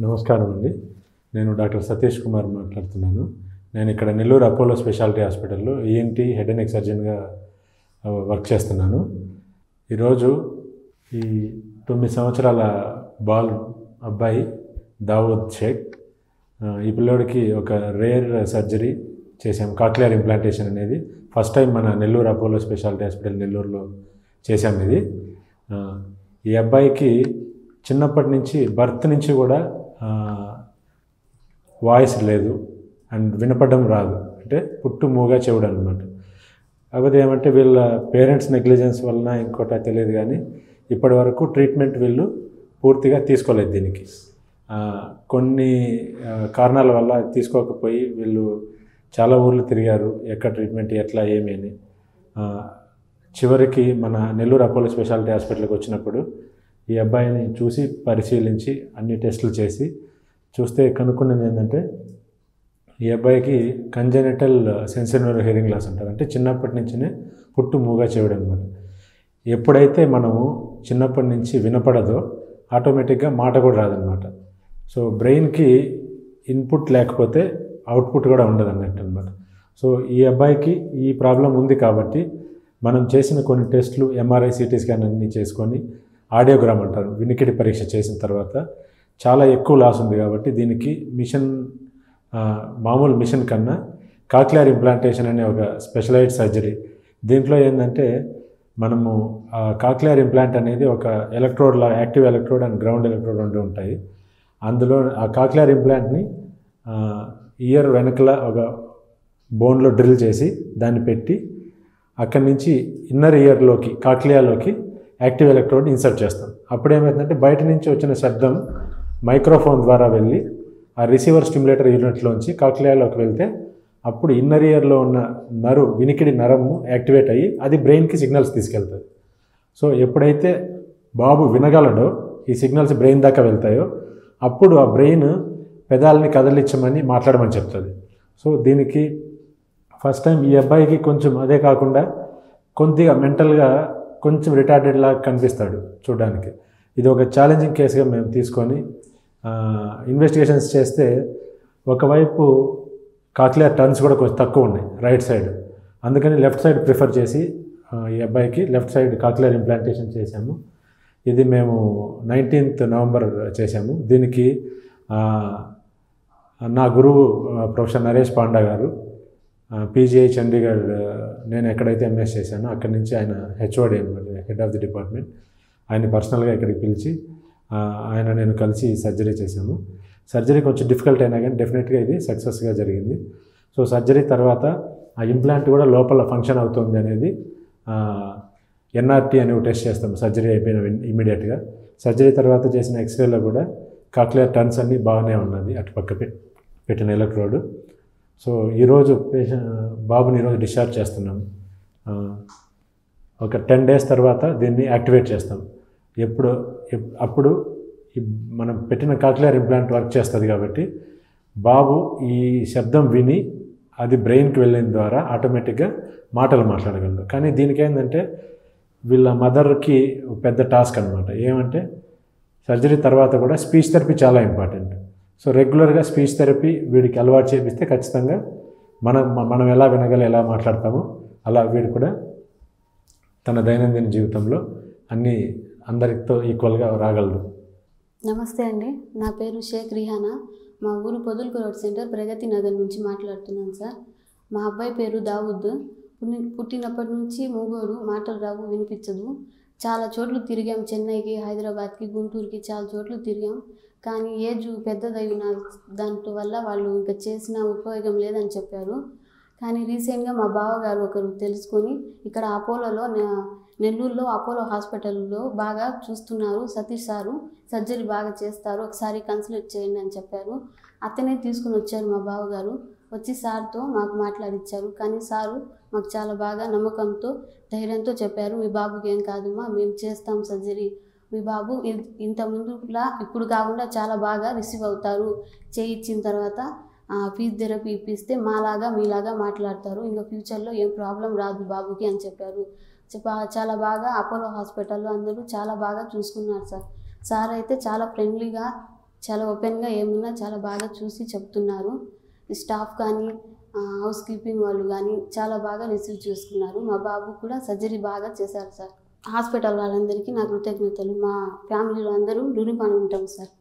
నమస్కారం అండి నేను డాక్టర్ సతీష్ కుమార్ మాట్లాడుతున్నాను నేను ఇక్కడ నెల్లూరు అపోలో స్పెషాలిటీ హాస్పిటల్లో ఈఎన్టీ హెడ్ అండ్ నెక్ సర్జన్గా ఆ, వర్క్ చేస్తున్నాను ఈరోజు ఈ తొమ్మిది సంవత్సరాల బాల్ అబ్బాయి దావూద్ షేక్ ఆ, ఈ పిల్లోడికి ఒక రేర్ సర్జరీ చేసాం కాక్లియర్ ఇంప్లాంటేషన్ అనేది ఫస్ట్ టైం మన నెల్లూరు అపోలో స్పెషాలిటీ హాస్పిటల్ నెల్లూరులో చేశాం ఇది ఆ, ఈ అబ్బాయికి చిన్నప్పటి నుంచి బర్త్ నుంచి కూడా ఆ, వాయిస్ లేదు అండ్ వినపడడం రాదు అంటే పుట్టు మూగా చెవుడు అనమాట కాకపోతే ఏమంటే వీళ్ళ పేరెంట్స్ నెగ్లిజెన్స్ వలన ఇంకోట తెలియదు కానీ ఇప్పటి వరకు ట్రీట్మెంట్ వీళ్ళు పూర్తిగా తీసుకోలేదు దీనికి ఆ, కొన్ని ఆ, కారణాల వల్ల తీసుకోకపోయి వీళ్ళు చాలా ఊర్లు తిరిగారు ఎక్కడ ట్రీట్మెంట్ ఎట్లా ఏమి అని ఆ, చివరికి మన నెల్లూరు అపోలో స్పెషాలిటీ హాస్పిటల్కి వచ్చినప్పుడు ఈ అబ్బాయిని చూసి పరిశీలించి అన్ని టెస్టులు చేసి చూస్తే కనుక్కున్నది ఏంటంటే ఈ అబ్బాయికి కంజెనిటల్ సెన్సిటివ్ హియరింగ్ లాస్ అంటారు అంటే చిన్నప్పటి నుంచినే పుట్టు మూగా చెవుడు అనమాట ఎప్పుడైతే మనము చిన్నప్పటి నుంచి వినపడదో ఆటోమేటిక్గా మాట కూడా రాదనమాట సో బ్రెయిన్కి ఇన్పుట్ లేకపోతే అవుట్పుట్ కూడా ఉండదు అన్నట్టు అనమాట సో ఈ అబ్బాయికి ఈ ప్రాబ్లం ఉంది కాబట్టి మనం చేసిన కొన్ని టెస్టులు ఎంఆర్ఐ సిటీ స్కాన్ అన్నీ చేసుకొని ఆడియోగ్రామ్ అంటారు వినికిడి పరీక్ష చేసిన తర్వాత చాలా ఎక్కువ లాస్ ఉంది కాబట్టి దీనికి మిషన్ ఆ, మామూలు మిషన్ కన్నా కాక్లియర్ ఇంప్లాంటేషన్ అనే ఒక స్పెషలైజ్డ్ సర్జరీ దీంట్లో ఏంటంటే మనము ఆ కాక్లియర్ ఇంప్లాంట్ అనేది ఒక ఎలక్ట్రోడ్ లా active electrode and ground electrode రెండు ఉంటాయి అందులో ఆ కాక్లియర్ ఇంప్లాంట్ని ఇయర్ వెనకల ఒక బోన్లో డ్రిల్ చేసి దాన్ని పెట్టి అక్కడి నుంచి ఇన్నర్ ఇయర్లోకి కాక్లియాలోకి యాక్టివ్ ఎలక్ట్రోడ్ ఇన్సర్ట్ చేస్తాం అప్పుడు ఏమవుతుందంటే బయట నుంచి వచ్చిన శబ్దం మైక్రోఫోన్ ద్వారా వెళ్ళి ఆ రిసీవర్ స్టిమ్యులేటర్ యూనిట్లోంచి కాక్లియాలోకి వెళ్తే అప్పుడు ఇన్నర్ ఇయర్లో ఉన్న నరు వినికిడి నరము యాక్టివేట్ అయ్యి అది బ్రెయిన్కి సిగ్నల్స్ తీసుకెళ్తుంది సో ఎప్పుడైతే బాబు వినగలడో ఈ సిగ్నల్స్ బ్రెయిన్ దాకా వెళ్తాయో అప్పుడు ఆ బ్రెయిన్ పెదాలని కదలించమని మాట్లాడమని చెప్తుంది సో దీనికి ఫస్ట్ టైం ఈ అబ్బాయికి కొంచెం అదే కాకుండా కొద్దిగా మెంటల్గా కొంచెం రిటార్డెడ్ లాగా కనిపిస్తాడు చూడడానికి ఇది ఒక ఛాలెంజింగ్ కేసుగా మేము తీసుకొని ఇన్వెస్టిగేషన్స్ చేస్తే ఒకవైపు కాక్లియర్ టర్న్స్ కూడా కొంచెం తక్కువ ఉన్నాయి రైట్ సైడ్ అందుకని లెఫ్ట్ సైడ్ ప్రిఫర్ చేసి ఆ, ఈ అబ్బాయికి లెఫ్ట్ సైడ్ కాక్లియర్ ఇంప్లాంటేషన్ చేశాము ఇది మేము నైన్టీన్త్ నవంబర్ చేశాము దీనికి ఆ, నా గురువు ఆ, ప్రొఫెసర్ నరేష్ పాండా గారు పీజీఐ చండీగఢ్ ఆ, నేను ఎక్కడైతే ఎంఎస్ చేశానో అక్కడి నుంచి ఆయన హెచ్ఓడి అనమాట హెడ్ ఆఫ్ ది డిపార్ట్మెంట్ ఆయన పర్సనల్గా ఇక్కడికి పిలిచి ఆ, ఆయన నేను కలిసి సర్జరీ చేశాము సర్జరీ కొంచెం డిఫికల్ట్ అయినా కానీ డెఫినెట్గా ఇది సక్సెస్గా జరిగింది సో సర్జరీ తర్వాత ఆ ఇంప్లాంట్ కూడా లోపల ఫంక్షన్ అవుతుంది అనేది ఎన్ఆర్టీ అని టెస్ట్ చేస్తాం సర్జరీ అయిపోయిన ఇమీడియట్గా సర్జరీ తర్వాత చేసిన ఎక్స్రేలో కూడా కాక్లియర్ టర్న్స్ అన్నీ బాగానే ఉన్నది అటుపక్క పెట్ పెట్టిన ఎలక్ట్రోడ్ సో ఈరోజు పేషెంట్ బాబుని ఈరోజు డిశ్చార్జ్ చేస్తున్నాం ఆ, ఒక టెన్ డేస్ తర్వాత దీన్ని యాక్టివేట్ చేస్తాం ఎప్పుడు ఎప్- అప్పుడు ఈ మనం పెట్టిన కాక్లియర్ ఇంప్లాంట్ వర్క్ చేస్తుంది కాబట్టి బాబు ఈ శబ్దం విని అది బ్రెయిన్కి వెళ్ళిన ద్వారా ఆటోమేటిక్గా మాటలు మాట్లాడగలరు కానీ దీనికి ఏంటంటే వీళ్ళ మదర్కి పెద్ద టాస్క్ అనమాట ఏమంటే సర్జరీ తర్వాత కూడా స్పీచ్ థెరపీ చాలా ఇంపార్టెంట్ సో రెగ్యులర్గా స్పీచ్ థెరపీ వీడికి అలవాటు చేపిస్తే ఖచ్చితంగా మనం మనం ఎలా వినగల ఎలా మాట్లాడతామో అలా వీడు కూడా తన దైనందిన జీవితంలో అన్నీ అందరితో ఈక్వల్గా రాగలరు నమస్తే అండి నా పేరు షేక్ రిహానా మా ఊరు పొదుల్కు రోడ్ సెంటర్ ప్రగతి నగర్ నుంచి మాట్లాడుతున్నాను సార్ మా అబ్బాయి పేరు దావుద్ పుట్టి- పుట్టినప్పటి నుంచి మూగోడు మాటలు రావు వినిపించదు చాలా చోట్ల తిరిగాం చెన్నైకి హైదరాబాద్కి గుంటూరుకి చాలా చోట్ల తిరిగాం కానీ ఏజ్ పెద్దదైన దాంట్లో వల్ల వాళ్ళు ఇంకా చేసిన ఉపయోగం లేదని చెప్పారు కానీ రీసెంట్గా మా బావగారు ఒకరు తెలుసుకొని ఇక్కడ అపోలోలో నె- నెల్లూరులో అపోలో హాస్పిటల్లో బాగా చూస్తున్నారు సతీష్ సారు సర్జరీ బాగా చేస్తారు ఒకసారి కన్సల్ట్ చేయండి అని చెప్పారు అతనే తీసుకుని వచ్చారు మా బావగారు వచ్చి సార్తో మాకు మాట్లాడిచ్చారు కానీ సారు మాకు చాలా బాగా నమ్మకంతో ధైర్యంతో చెప్పారు మీ బాబుకి ఏం కాదమ్మా మేము చేస్తాం సర్జరీ మీ బాబు ఇ- ఇంత ముందులా ఇప్పుడు కాకుండా చాలా బాగా రిసీవ్ అవుతారు చేయించిన తర్వాత ఫిజియోథెరపీ ఇప్పిస్తే మాలాగా మీలాగా మాట్లాడతారు ఇంకా ఫ్యూచర్లో ఏం ప్రాబ్లం రాదు బాబుకి అని చెప్పారు చెప్ప- చాలా బాగా అపోలో హాస్పిటల్లో అందరూ చాలా బాగా చూసుకున్నారు సార్ సార్ అయితే చాలా ఫ్రెండ్లీగా చాలా ఓపెన్గా ఏమున్నా చాలా బాగా చూసి చెప్తున్నారు ఈ స్టాఫ్ కానీ ఆ, హౌస్ కీపింగ్ వాళ్ళు కానీ చాలా బాగా రిసీవ్ చేసుకున్నారు మా బాబు కూడా సర్జరీ బాగా చేశారు సార్ హాస్పిటల్ వాళ్ళందరికీ నా కృతజ్ఞతలు మా ఫ్యామిలీలో అందరూ రుణపడి ఉంటాం సార్